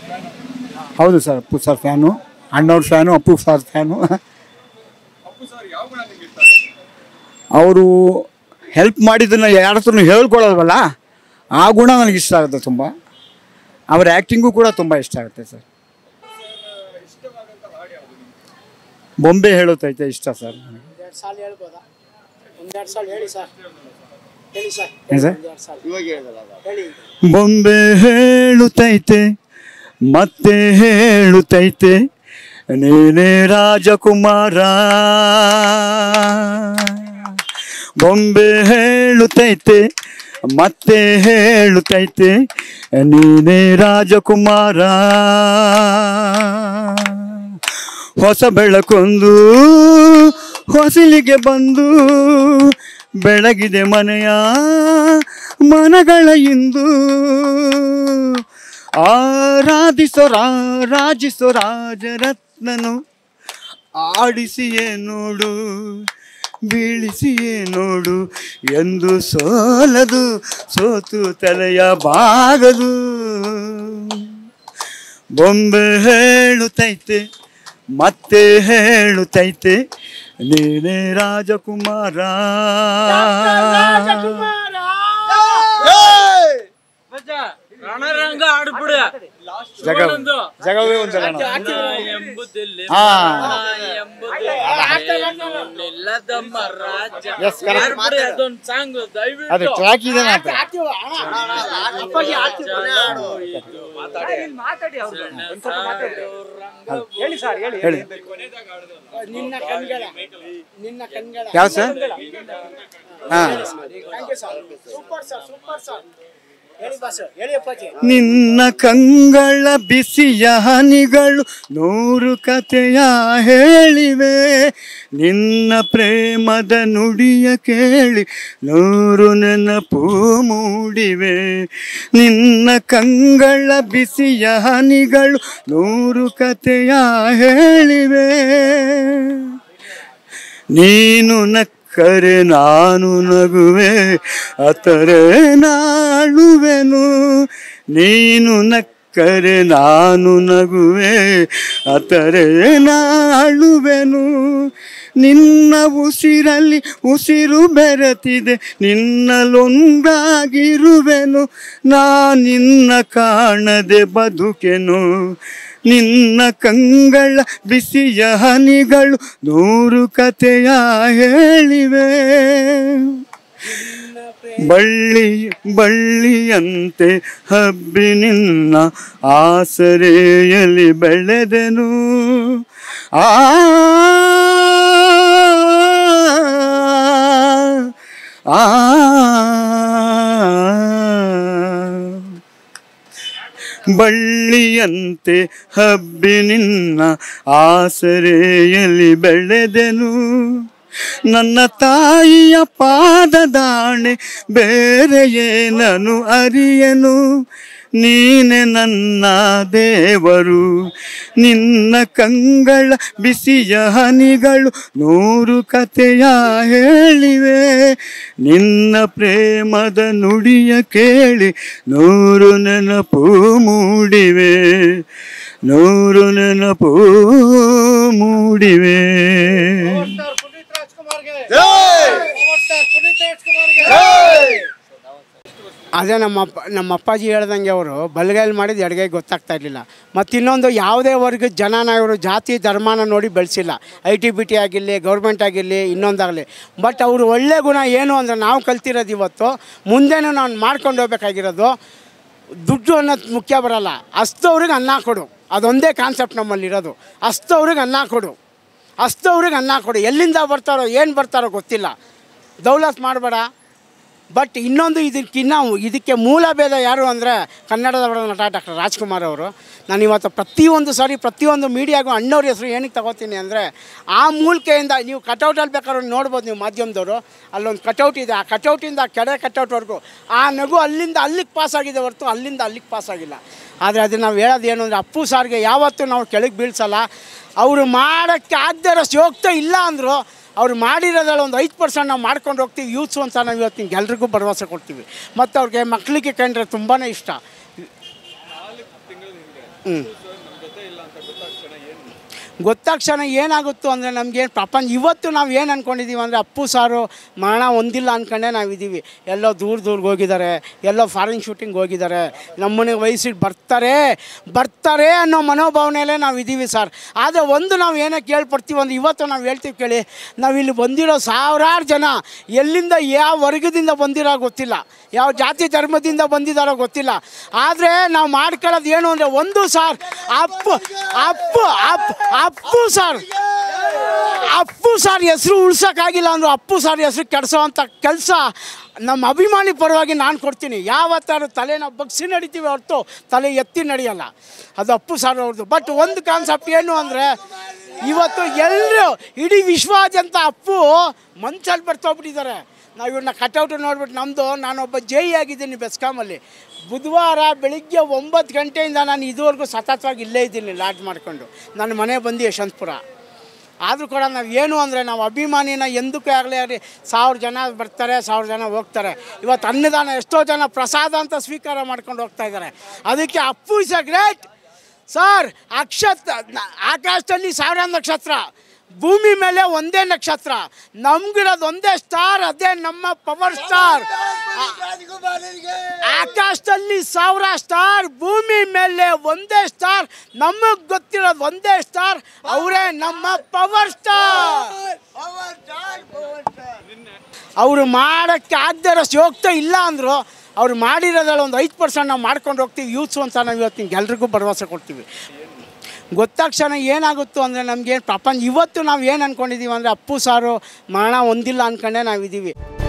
ಹೌದು sir Appu sir fan ಅಣ್ಣವ್ರ fan Appu sir fan ಅವರು ಹೆಲ್ಪ್ ಮಾಡಿದ್ದನ್ನು ಯಾರ ಹತ್ರನೂ ಹೇಳ್ಕೊಳ್ಳೋಲ್ವಲ್ಲ ಆ ಗುಣ ನನಗೆ ಇಷ್ಟ ಆಗುತ್ತೆ ತುಂಬ ಅವರ ಆ್ಯಕ್ಟಿಂಗು ಕೂಡ ತುಂಬ ಇಷ್ಟ ಆಗುತ್ತೆ ಸರ್ ಬೊಂಬೆ ಹೇಳುತ್ತೈತೆ ಇಷ್ಟ ಸರ್ ನನಗೆ ಎರಡು ಸಾಲ ಹೇಳ್ಬೋದಾ ಒಂದೆರಡು ಸಾಲ ಹೇಳಿ ಸರ್ ಹೇಳಿ ಸರ್ ಏನ್ ಸರ್ ಒಂದೆರಡು ಸಾಲ ಹೇಳಿ ಬೊಂಬೆ ಹೇಳುತ್ತೈತೆ ಮತ್ತೆ ಹೇಳುತ್ತೈತೆ ನೀನೇ ರಾಜಕುಮಾರ ಬೊಂಬೆ ಹೇಳುತ್ತೈತೆ ಮತ್ತೆ ಹೇಳುತ್ತೈತೆ ನೀನೇ ರಾಜಕುಮಾರ ಹೊಸ ಬೆಳಕೊಂದು ಹೊಸಲಿಗೆ ಬಂದು ಬೆಳಗಿದೆ ಮನೆಯ ಮನಗಳ ಇಂದು ಆರಾಧಿಸೋ ರಾಜಿಸೋ ರಾಜರತ್ನನು ಆಡಿಸಿಯೇ ನೋಡು ಬೀಳಿಸಿಯೇ ನೋಡು ಎಂದು ಸೋಲದು ಸೋತು ತಲೆಯ ಬಾಗದು ಬೊಂಬೆ ಹೇಳುತ್ತೈತೆ ಮತ್ತೆ ಹೇಳುತ್ತೈತೆ ನೀನೇ ರಾಜಕುಮಾರ ರಣರಂಗ ಆಡ್ಬಿಡ ಜಗ ಜಗವೇ ಒಂದು ಎಂಬುದಿಲ್ಲಿ ಹಾ. ನಿಲ್ಲದಮ್ಮ ರಾಜ Yes, correct. ಆಡ್ಬಿಡಿ ಅದೊಂದು ಸಾಂಗ್ ಅದು ದಯವಿಟ್ಟು ಟ್ರ್ಯಾಕ್ ಇದೆ ಅಂತ ಹೇಳಿ ಸರ್ ಹೇಳಿ ಹೇಳಿ ನಿನ್ನ ಕಣ್ಗಳ ನಿನ್ನ ಕಣ್ಗಳ ಯಾವ ಸರ್ ಹಾಂ thank you sir super sir super sir ಹೇಳಿ ಬಾಸ್ ಹೇಳಿ ಅಪ್ಪಾಜಿ ನಿನ್ನ ಕಂಗಳ ಬಿಸಿಯ ಹನಿಗಳು ನೂರು ಕಥೆಯ ಹೇಳಿವೆ ನಿನ್ನ ಪ್ರೇಮದ ನುಡಿಯ ಕೇಳಿ ನೂರು ನೆನಪು ಮೂಡಿವೆ ನಿನ್ನ ಕಂಗಳ ಬಿಸಿಯ ಹನಿಗಳು ನೂರು ಕಥೆಯ ಹೇಳಿವೆ ನೀನು ನಕ್ಕರೆ ನಾನು ನಗುವೆ ಅತರೆ ನಾಳುವೆನು ನೀನು ನಕ್ಕರೆ ನಾನು ನಗುವೆ ಅತರೆ ನಾಳುವೆನು ನಿನ್ನ ಉಸಿರಲ್ಲಿ ಉಸಿರು ಬೆರೆತಿದೆ ನಿನ್ನಲೊಂದಾಗಿರುವೆನು ನಾ ನಿನ್ನ ಕಾಣದೆ ಬದುಕೆನು ನಿನ್ನ ಕಂಗಳ ಬಿಸಿಯ ಹನಿಗಳು ನೂರು ಕಥೆಯ ಹೇಳಿವೆ ಬಳ್ಳಿ ಬಳ್ಳಿಯಂತೆ ಹಬ್ಬಿ ನಿನ್ನ ಆಸರೆಯಲ್ಲಿ ಬೆಳೆದೆನು ಆ ಆ ಬಳ್ಳಿಯಂತೆ ಹಬ್ಬಿ ನಿನ್ನ ಆಸರೆಯಲ್ಲಿ ಬೆಳೆದೆನು ನನ್ನ ತಾಯಿಯ ಪಾದದಾಣೆ ಬೇರೆ ಏನನು ಅರಿಯನು ನೀನೆ ನನ್ನ ದೇವರು ನಿನ್ನ ಕಂಗಳ ಬಿಸಿಯ ಹನಿಗಳು ನೂರು ಕಥೆಯ ಹೇಳಿವೆ ನಿನ್ನ ಪ್ರೇಮದ ನುಡಿಯ ಕೇಳಿ ನೂರು ನೆನಪು ಮೂಡಿವೆ ನೂರು ನೆನಪು ಮೂಡಿವೆ ಪುನೀತ್ ರಾಜ್ಕುಮಾರ್ಗೆ ಪವರ್ ಸ್ಟಾರ್ ಪುನೀತ್ ರಾಜ್ಕುಮಾರ್ಗೆ ಅದೇ ನಮ್ಮ ಅಪ್ಪ ನಮ್ಮ ಅಪ್ಪಾಜಿ ಹೇಳ್ದಂಗೆ ಅವರು ಬಲಗೈಲಿ ಮಾಡಿದ ಎಡಗೈ ಗೊತ್ತಾಗ್ತಾ ಇರಲಿಲ್ಲ ಮತ್ತು ಇನ್ನೊಂದು ಯಾವುದೇ ವರ್ಗದ ಜನನ ಇವರು ಜಾತಿ ಧರ್ಮನ ನೋಡಿ ಬೆಳೆಸಿಲ್ಲ ಐ ಟಿ ಬಿ ಟಿ ಆಗಿರಲಿ ಗೌರ್ಮೆಂಟ್ ಆಗಿರಲಿ ಇನ್ನೊಂದಾಗಲಿ ಬಟ್ ಅವರು ಒಳ್ಳೆ ಗುಣ ಏನು ಅಂದರೆ ನಾವು ಕಲ್ತಿರೋದು ಇವತ್ತು ಮುಂದೆನೂ ನಾನು ಮಾಡ್ಕೊಂಡು ಹೋಗ್ಬೇಕಾಗಿರೋದು ದುಡ್ಡು ಅನ್ನೋದು ಮುಖ್ಯ ಬರಲ್ಲ ಅಸ್ತವ್ರಿಗೆ ಅನ್ನ ಕೊಡು ಅದೊಂದೇ ಕಾನ್ಸೆಪ್ಟ್ ನಮ್ಮಲ್ಲಿರೋದು ಅಸ್ತವ್ರಿಗೆ ಅನ್ನ ಕೊಡು ಅಸ್ತವ್ರಿಗೆ ಅನ್ನ ಕೊಡು ಎಲ್ಲಿಂದ ಬರ್ತಾರೋ ಏನು ಬರ್ತಾರೋ ಗೊತ್ತಿಲ್ಲ ದೌಲತ್ ಮಾಡಬೇಡ ಬಟ್ ಇನ್ನೊಂದು ಇದಕ್ಕಿನ್ನ ಇದಕ್ಕೆ ಮೂಲ ಭೇದ ಯಾರು ಅಂದರೆ ಕನ್ನಡದ ಬಡ ನಟ ಡಾಕ್ಟರ್ ರಾಜ್ಕುಮಾರ್ ಅವರು ನಾನು ಇವತ್ತು ಪ್ರತಿಯೊಂದು ಸಾರಿ ಪ್ರತಿಯೊಂದು ಮೀಡಿಯಾಗೂ ಅಣ್ಣವ್ರ ಹೆಸರು ಏನಕ್ಕೆ ತಗೋತೀನಿ ಅಂದರೆ ಆ ಮೂಲಿಕೆಯಿಂದ ನೀವು ಕಟೌಟಲ್ಲಿ ಬೇಕಾದ್ರೆ ನೋಡ್ಬೋದು ನೀವು ಮಾಧ್ಯಮದವರು ಅಲ್ಲೊಂದು ಕಟೌಟ್ ಇದೆ ಆ ಕಟೌಟಿಂದ ಕೆಡೆ ಕಟೌಟ್ವರೆಗೂ ಆ ನಗು ಅಲ್ಲಿಂದ ಅಲ್ಲಿಗೆ ಪಾಸ್ ಆಗಿದೆ ಹೊರತು ಅಲ್ಲಿಂದ ಅಲ್ಲಿಗೆ ಪಾಸ್ ಆಗಿಲ್ಲ ಆದರೆ ಅದನ್ನು ನಾವು ಹೇಳೋದು ಏನು ಅಂದರೆ ಅಪ್ಪು ಸಾರ್ಗೆ ಯಾವತ್ತೂ ನಾವು ಕೆಳಗೆ ಬೀಳ್ಸಲ್ಲ ಅವರು ಮಾಡೋಕ್ಕೆ ಆಗದೇ ಇರೋಷ್ಟು ಯೋಗ್ಯತೆ ಇಲ್ಲ ಅಂದರು ಅವ್ರು ಮಾಡಿರೋದ್ರಲ್ಲಿ ಒಂದು ಐದು ಪರ್ಸೆಂಟ್ ನಾವು ಮಾಡ್ಕೊಂಡು ಹೋಗ್ತೀವಿ ಯೂತ್ಸು ಅಂತ ನಾವು ಇವತ್ತಿನ ಎಲ್ರಿಗೂ ಭರವಸೆ ಕೊಡ್ತೀವಿ ಮತ್ತು ಅವ್ರಿಗೆ ಮಕ್ಕಳಿಗೆ ಕಂಡ್ರೆ ತುಂಬಾ ಇಷ್ಟ ಹ್ಞೂ ಗೊತ್ತಾಕ್ಷಣ ಏನಾಗುತ್ತೋ ಅಂದರೆ ನಮಗೇನು ಪ್ರಪಂಚ ಇವತ್ತು ನಾವು ಏನು ಅಂದ್ಕೊಂಡಿದ್ದೀವಿ ಅಂದರೆ ಅಪ್ಪು ಸಾರು ಮರಣ ಹೊಂದಿಲ್ಲ ಅಂದ್ಕೊಂಡೇ ನಾವಿದ್ದೀವಿ ಎಲ್ಲೋ ದೂರ ದೂರ್ಗೆ ಹೋಗಿದ್ದಾರೆ ಎಲ್ಲೋ ಫಾರಿನ್ ಶೂಟಿಂಗ್ ಹೋಗಿದ್ದಾರೆ ನಮ್ಮನೆ ವಯಸ್ಸಿಗೆ ಬರ್ತಾರೆ ಬರ್ತಾರೆ ಅನ್ನೋ ಮನೋಭಾವನೆಯಲ್ಲೇ ನಾವು ಇದ್ದೀವಿ ಸರ್ ಆದರೆ ಒಂದು ನಾವು ಏನೇ ಕೇಳ್ಪಡ್ತೀವಿ ಅಂದ್ರೆ ಇವತ್ತು ನಾವು ಹೇಳ್ತೀವಿ ಕೇಳಿ ನಾವು ಇಲ್ಲಿ ಬಂದಿರೋ ಸಾವಿರಾರು ಜನ ಎಲ್ಲಿಂದ ಯಾವ ವರ್ಗದಿಂದ ಬಂದಿರೋ ಗೊತ್ತಿಲ್ಲ ಯಾವ ಜಾತಿ ಧರ್ಮದಿಂದ ಬಂದಿದ್ದಾರೋ ಗೊತ್ತಿಲ್ಲ ಆದರೆ ನಾವು ಮಾಡ್ಕೊಳ್ಳೋದು ಏನು ಅಂದರೆ ಒಂದು sir Appu Appu Appu Appu sir Appu sir ಹೆಸರು ಉಳ್ಸೋಕ್ಕಾಗಿಲ್ಲ ಅಂದ್ರು ಅಪ್ಪು ಸಾರ್ ಹೆಸರು ಕೆಡಿಸೋ ಅಂಥ ಕೆಲಸ ನಮ್ಮ ಅಭಿಮಾನಿ ಪರವಾಗಿ ನಾನು ಕೊಡ್ತೀನಿ ಯಾವತ್ತಾರು ತಲೆನ ಬಗ್ಸಿ ನಡಿತೀವಿ ಹೊರತು ತಲೆ ಎತ್ತಿ ನಡೆಯಲ್ಲ ಅದು ಅಪ್ಪು ಸಾರ್ ಅವ್ರದ್ದು ಬಟ್ ಒಂದು ಕಾನ್ಸೆಪ್ಟ್ ಏನು ಅಂದರೆ ಇವತ್ತು ಎಲ್ಲರೂ ಇಡೀ ವಿಶ್ವಾದ್ಯಂತ ಅಪ್ಪು ಮನ್ಸಲ್ಲಿ ಬರ್ತೋಗ್ಬಿಟ್ಟಿದ್ದಾರೆ ನಾವು ಇವ್ರನ್ನ ಕಟೌಟ್ ನೋಡ್ಬಿಟ್ಟು ನಮ್ಮದು ನಾನೊಬ್ಬ ಜೈ ಆಗಿದ್ದೀನಿ ಬೆಸ್ಕಾಮಲ್ಲಿ ಬುಧವಾರ ಬೆಳಿಗ್ಗೆ ಒಂಬತ್ತು ಗಂಟೆಯಿಂದ ನಾನು ಇದುವರೆಗೂ ಸತತವಾಗಿ ಇಲ್ಲೇ ಇದ್ದೀನಿ ಲಾಡ್ಜ್ ಮಾಡ್ಕೊಂಡು ನನ್ನ ಮನೆ ಬಂದು ಯಶವಂತಪುರ ಆದರೂ ಕೂಡ ನಾವು ಏನು ಅಂದರೆ ನಾವು ಅಭಿಮಾನಿನ ಎಂದಕ್ಕೂ ಆಗಲಿ ಆಗಲಿ ಸಾವಿರ ಜನ ಬರ್ತಾರೆ ಸಾವಿರ ಜನ ಹೋಗ್ತಾರೆ ಇವತ್ತು ಅನ್ನದಾನ ಎಷ್ಟೋ ಜನ ಪ್ರಸಾದ ಅಂತ ಸ್ವೀಕಾರ ಮಾಡ್ಕೊಂಡು ಹೋಗ್ತಾ ಇದ್ದಾರೆ ಅದಕ್ಕೆ Appu is a great sir ಅಕ್ಷತ್ರ ನ- ಆಕಾಶದಲ್ಲಿ ಸಾವಿರಾರು ನಕ್ಷತ್ರ ಭೂಮಿ ಮೇಲೆ ಒಂದೇ ನಕ್ಷತ್ರ ನಮ್ಗಿರೋದು ಒಂದೇ ಸ್ಟಾರ್ ಅದೇ ನಮ್ಮ ಪವರ್ ಸ್ಟಾರ್ ಆಕಾಶದಲ್ಲಿ ಸಾವಿರ ಸ್ಟಾರ್ ಭೂಮಿ ಮೇಲೆ ಒಂದೇ ಸ್ಟಾರ್ ನಮಗೆ ಗೊತ್ತಿರೋದು ಒಂದೇ ಸ್ಟಾರ್ ಅವರೇ ನಮ್ಮ ಪವರ್ ಸ್ಟಾರ್ ಅವರು ಮಾಡೋಕ್ಕೆ ಆಗದೆ ಇರೋಷ್ಟು ಯೋಗ್ಯತೆ ಇಲ್ಲ ಅಂದರು ಅವ್ರು ಮಾಡಿರೋದ್ರಲ್ಲಿ ಒಂದು ಐದು ಪರ್ಸೆಂಟ್ ನಾವು ಮಾಡ್ಕೊಂಡು ಹೋಗ್ತೀವಿ ಯೂತ್ಸು ಅಂತ ನಾವು ಇವತ್ತು ಎಲ್ರಿಗೂ ಭರವಸೆ ಕೊಡ್ತೀವಿ ಗೊತ್ತಾಕ್ಷಣ ಏನಾಗುತ್ತೋ ಅಂದರೆ ನಮಗೇನು ಪ್ರಪಂಚ ಇವತ್ತು ನಾವು ಏನು ಅಂದ್ಕೊಂಡಿದ್ದೀವಿ ಅಂದರೆ ಅಪ್ಪು ಸಾರು ಮರಣ ಹೊಂದಿಲ್ಲ ಅಂದ್ಕೊಂಡೇ ನಾವಿದ್ದೀವಿ